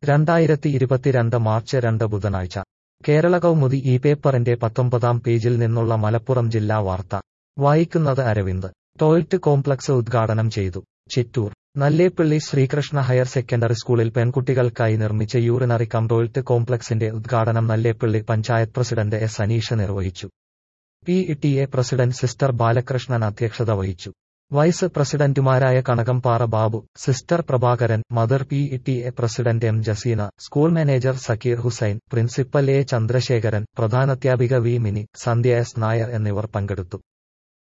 രണ്ടായിരത്തി ഇരുപത്തിരണ്ട് മാർച്ച് രണ്ട് ബുധനാഴ്ച കേരള കൗമുദി ഈ പേപ്പറിന്റെ പത്തൊമ്പതാം പേജിൽ നിന്നുള്ള മലപ്പുറം ജില്ലാ വാർത്ത വായിക്കുന്നത് അരവിന്ദ് ടോയ്ലറ്റ് കോംപ്ലക്സ് ഉദ്ഘാടനം ചെയ്തു ചിറ്റൂർ നല്ലേപ്പള്ളി ശ്രീകൃഷ്ണ ഹയർ സെക്കൻഡറി സ്കൂളിൽ പെൺകുട്ടികൾക്കായി നിർമ്മിച്ച യൂറിനറി കം ടോയ്ലറ്റ് കോംപ്ലക്സിന്റെ ഉദ്ഘാടനം നല്ലേപ്പള്ളി പഞ്ചായത്ത് പ്രസിഡന്റ് എസ് അനീഷ നിർവഹിച്ചു P T A president sister Balakrishnan അധ്യക്ഷത വഹിച്ചു വൈസ് പ്രസിഡന്റുമാരായ Kanakampara Babu sister Prabhakaran mother P T A president M Jaseena school manager Zakir Hussain principal A Chandrasekharan പ്രധാനാധ്യാപിക വി മിനി സന്ധ്യ എസ് നായർ എന്നിവർ പങ്കെടുത്തു